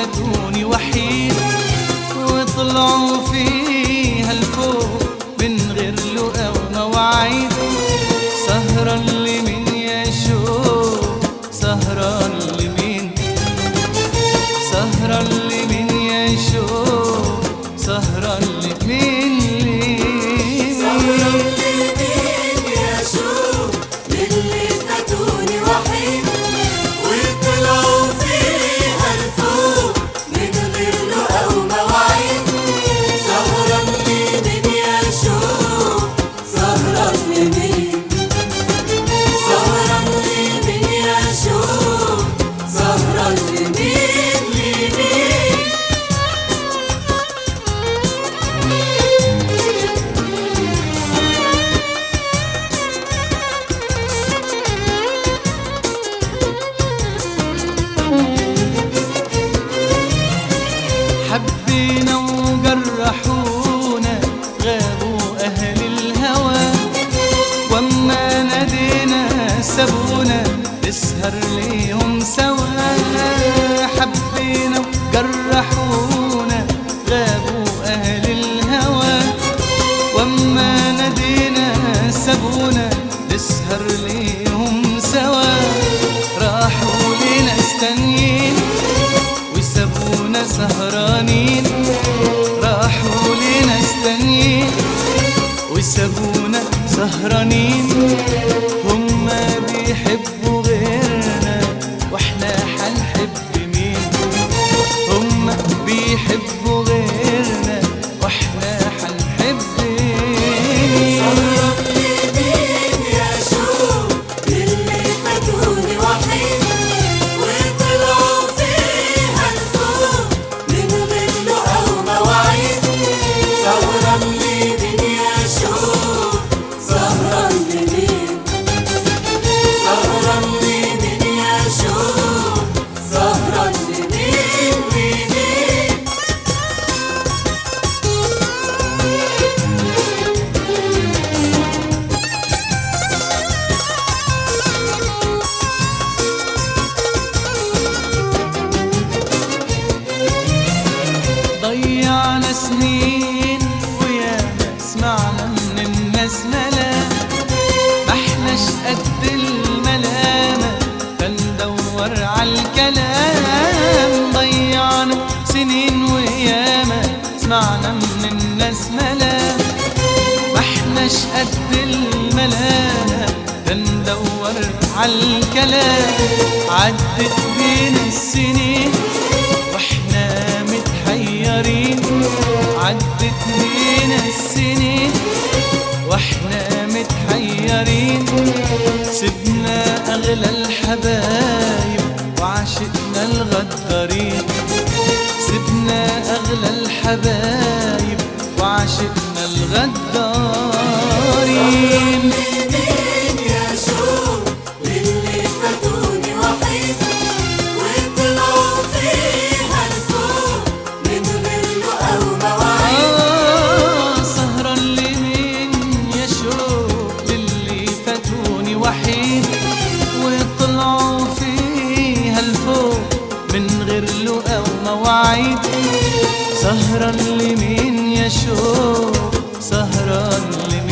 فاتوني وحيد وطلعوا فيها الفوق من غير لقا ومواعيد سهران لمين يا شوق سهران لمين سهران لمين يا شوق سهران لمين سهران لمين لمين يا شوق للي فاتوني وحيد وطلعوا فيها الفوق من غير لقا ومواعيد سهران لمين يا شوق سهران لمين سهران لمين يا شوق سهران لمين لمين حبينا وجرحونا غابوا أهل الهوى وأما نادينا سابونا نسهر ليهم سوا حبينا وجرحونا غابوا أهل الهوى وأما نادينا سابونا نسهر ليهم سوا راحوا لناس تانيين وسابونا سهرانين راحوا لناس تانيين وسابونا سهرانين هما بيحبوا غيرنا واحنا حنحب مين هما بيحبوا غيرنا واحنا حنحب مين سهران لمين يا شوق للي فاتوني وحيد وطلعوا فيها الفوق من غير لقا ومواعيد سهران لمين يا شوق سهران لمين سهران لمين يا شوق سهران لمين لمين ضيعنا سنين ويا سمعنا من الناس ملام ما احناش قد الملامة فندور عالكلام ضيعنا سنين وياما سمعنا من الناس ملام ما احناش قد الملامة فندور عالكلام عدت بينا السنين واحنا متحيرين عدت بينا السنين واحنا متحيرين سيبنا اغلى الحبايب وعشقنا الغدارين سيبنا اغلى الحبايب وعشقنا الغدارين مين يا شوق للي فاتوني وحيد وطلعوا فيها الفوق من غير لقا ومواعيد آه سهران لمين يا شوق للي فاتوني وحيد وطلعوا فيها الفوق من غير لقا ومواعيد سهران لمين يا شوق سهران لمين